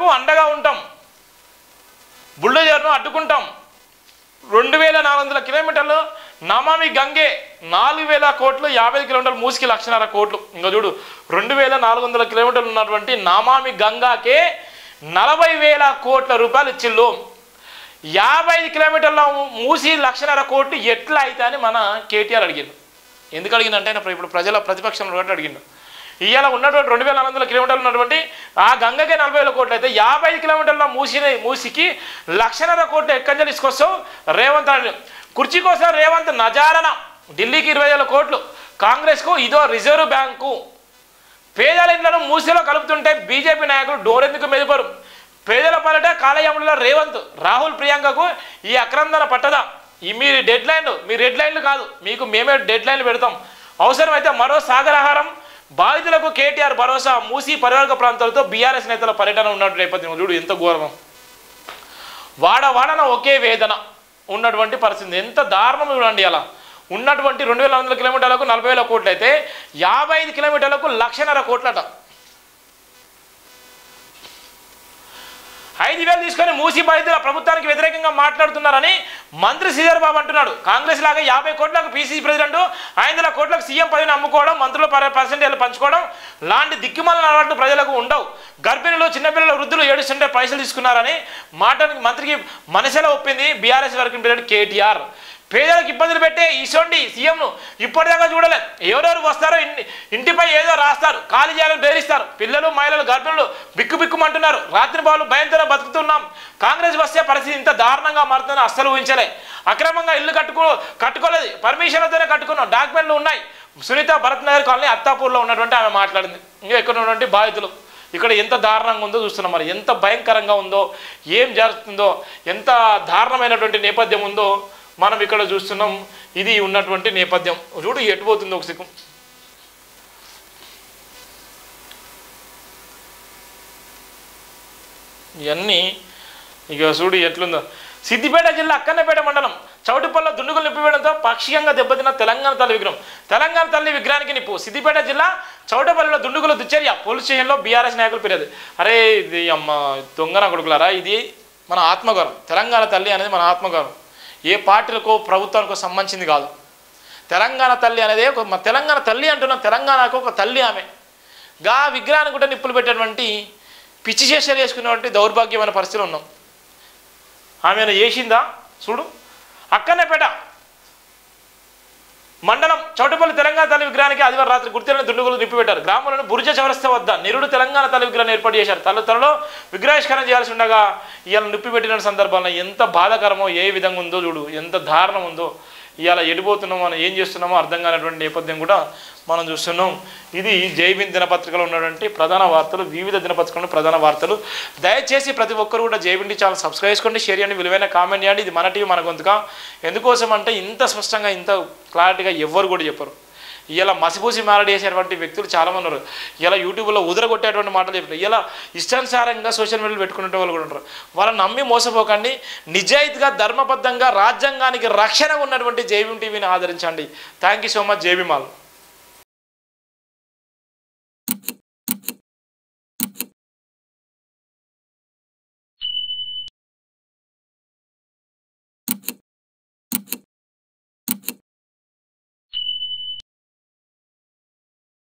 రైతులకు అండగా ఉంటాం బుల్డోజర్ను అడ్డుకుంటాం రెండు వేల నాలుగు వందల కిలోమీటర్లు నమామి గంగే నాలుగు వేల కోట్లు యాభై కిలోమీటర్లు మూసికి లక్షన్నర కోట్లు ఇంకా చూడు రెండు వేల నాలుగు వందల కిలోమీటర్లు ఉన్నటువంటి నమామి గంగాకే నలభై వేల కోట్ల రూపాయలు ఇచ్చిళ్ళు యాభై ఐదు కిలోమీటర్ల మూసి లక్షన్నర కోట్లు ఎట్లా అయితే అని మన కేటీఆర్ అడిగిండు ఎందుకు అడిగిందంటే ఆయన ఇప్పుడు ప్రజల ప్రతిపక్షంలో ఉన్నట్టు అడిగిండు ఇవాళ ఉన్నటువంటి రెండు వేల నాలుగు వందల కిలోమీటర్లు ఉన్నటువంటి ఆ గంగకే నలభై వేల కోట్లు అయితే యాభై ఐదు కిలోమీటర్ల మూసిన మూసికి లక్షన్నర కోట్లు ఎక్కడి తీసుకొస్తావు రేవంత్ అని కుర్చీ కోసం రేవంత్ నజారన ఢిల్లీకి ఇరవై వేల కోట్లు కాంగ్రెస్కు ఇదో రిజర్వ్ బ్యాంకు పేదల ఇండ్లను మూసిలో కలుపుతుంటే బీజేపీ నాయకులు డోరెందుకు మెదిపరు పేదల పాలట కాలయములలో రేవంత్ రాహుల్ ప్రియాంకకు ఈ అక్రందన పట్టదా ఈ మీ డెడ్ లైన్లు మీ రెడ్ లైన్లు కాదు మీకు మేమే డెడ్ లైన్లు పెడతాం అవసరమైతే మరో సాగరాహారం బాధితులకు కేటీఆర్ భరోసా మూసి పరివర్గ ప్రాంతాలతో బీఆర్ఎస్ నేతల పర్యటన ఉన్నట్టు నేపథ్యం చూడు ఎంత ఘోరం వాడ వాడన ఒకే వేదన ఉన్నటువంటి పరిస్థితి ఎంత దారుణం చూడండి అలా ఉన్నటువంటి రెండు వేల వందల కిలోమీటర్లకు నలభై వేల కోట్లు అయితే యాభై ఐదు కిలోమీటర్లకు లక్షన్నర కోట్లట ఐదు వేలు తీసుకొని మూసి బాధితుల ప్రభుత్వానికి వ్యతిరేకంగా మాట్లాడుతున్నారని మంత్రి శ్రీధర్ బాబు అంటున్నాడు కాంగ్రెస్ లాగా యాభై కోట్లకు పీసీసీ ప్రెసిడెంట్ ఐదు వందల కోట్లకు సీఎం పదవిని అమ్ముకోవడం మంత్రుల పర్సెంటేజ్ పంచుకోవడం లాంటి దిక్కుమాల అలవాట్లు ప్రజలకు ఉండవు గర్భిణులు చిన్నపిల్లల వృద్ధులు ఏడుస్తుంటే పైసలు తీసుకున్నారని మాటనికి మంత్రికి మనసులో ఒప్పింది బీఆర్ఎస్ వర్కింగ్ ప్రెసిడెంట్ కేటీఆర్ పేదలకు ఇబ్బందులు పెట్టే ఇసోండి సీఎంను ఇప్పటిదాకా చూడలే ఎవరెవరు వస్తారో ఇంటి ఇంటిపై ఏదో రాస్తారు ఖాళీ చేయాలని బెదిరిస్తారు పిల్లలు మహిళలు గర్భిణులు బిక్కు బిక్కుమంటున్నారు రాత్రి బాలు భయంతోనే బతుకుతున్నాం కాంగ్రెస్ వస్తే పరిస్థితి ఇంత దారుణంగా మారుతుందని అస్సలు ఊహించలే అక్రమంగా ఇల్లు కట్టుకో కట్టుకోలేదు పర్మిషన్లతోనే కట్టుకున్నాం డాక్యుమెంట్లు ఉన్నాయి సునీత భరత్ నగర్ కాలనీ అత్తాపూర్లో ఉన్నటువంటి ఆమె మాట్లాడింది ఇంకా ఇక్కడ ఉన్నటువంటి బాధితులు ఇక్కడ ఎంత దారుణంగా ఉందో చూస్తున్నాం మరి ఎంత భయంకరంగా ఉందో ఏం జరుగుతుందో ఎంత దారుణమైనటువంటి నేపథ్యం ఉందో మనం ఇక్కడ చూస్తున్నాం ఇది ఉన్నటువంటి నేపథ్యం చూడు ఎటు పోతుందో ఒక సిక్కు ఇవన్నీ ఇక చూడు ఎట్లుందో సిద్దిపేట జిల్లా అక్కన్నపేట మండలం చౌటిపల్ల దుండుగులు నిప్పివేయడంతో పాక్షికంగా దెబ్బతిన్న తెలంగాణ తల్లి విగ్రహం తెలంగాణ తల్లి విగ్రహానికి నిప్పు సిద్దిపేట జిల్లా చౌటపల్లిలో దుండుగుల దుచ్చర్య పోలీస్ స్టేషన్లో బీఆర్ఎస్ నాయకులు ఫిర్యాదు అరే ఇది అమ్మ దొంగన కొడుకులారా ఇది మన ఆత్మగౌరవం తెలంగాణ తల్లి అనేది మన ఆత్మగౌరవం ఏ పార్టీలకో ప్రభుత్వానికో సంబంధించింది కాదు తెలంగాణ తల్లి అనేది ఒక మన తెలంగాణ తల్లి అంటున్నాం తెలంగాణకు ఒక తల్లి ఆమె గా విగ్రహానికి కూడా నిప్పులు పెట్టినటువంటి పిచ్చి చేష్టలు చేసుకున్నటువంటి దౌర్భాగ్యమైన పరిస్థితిలో ఉన్నాం ఆమెను చేసిందా చూడు అక్కనేపేట మండలం చౌటపల్లి తెలంగాణ తల్లి విగ్రహానికి ఆదివారం రాత్రి గుర్తెలను దుండుగులు నిప్పిపెట్టారు గ్రామంలోని బురుజ చౌరస్తా వద్ద నిరుడు తెలంగాణ తల్లి విగ్రహం ఏర్పాటు చేశారు తల త్వరలో విగ్రహావిష్కరణ చేయాల్సి ఉండగా ఇవాళ నిప్పిపెట్టిన సందర్భంలో ఎంత బాధాకరమో ఏ విధంగా ఉందో చూడు ఎంత దారుణం ఉందో ఇవాళ ఎడిపోతున్నామో మనం ఏం చేస్తున్నామో అర్థం కానటువంటి నేపథ్యం కూడా మనం చూస్తున్నాం ఇది జైబిన్ దినపత్రికలో ఉన్నటువంటి ప్రధాన వార్తలు వివిధ దినపత్రికలు ప్రధాన వార్తలు దయచేసి ప్రతి ఒక్కరు కూడా జైబిన్ ఛానల్ సబ్స్క్రైబ్ చేసుకోండి షేర్ చేయండి విలువైన కామెంట్ చేయండి ఇది మన టీవీ మన గొంతుక ఎందుకోసం అంటే ఇంత స్పష్టంగా ఇంత క్లారిటీగా ఎవ్వరు కూడా చెప్పరు ఇలా మసిపూసి మారడి చేసేటువంటి వ్యక్తులు చాలామంది ఉన్నారు ఇలా యూట్యూబ్లో ఉదరగొట్టేటువంటి మాటలు చెప్పారు ఇలా ఇష్టానుసారంగా సోషల్ మీడియాలో పెట్టుకునే వాళ్ళు కూడా ఉంటారు వాళ్ళని నమ్మి మోసపోకండి నిజాయితీగా ధర్మబద్ధంగా రాజ్యాంగానికి రక్షణ ఉన్నటువంటి జేబీ టీవీని ఆదరించండి thank you so much JB mall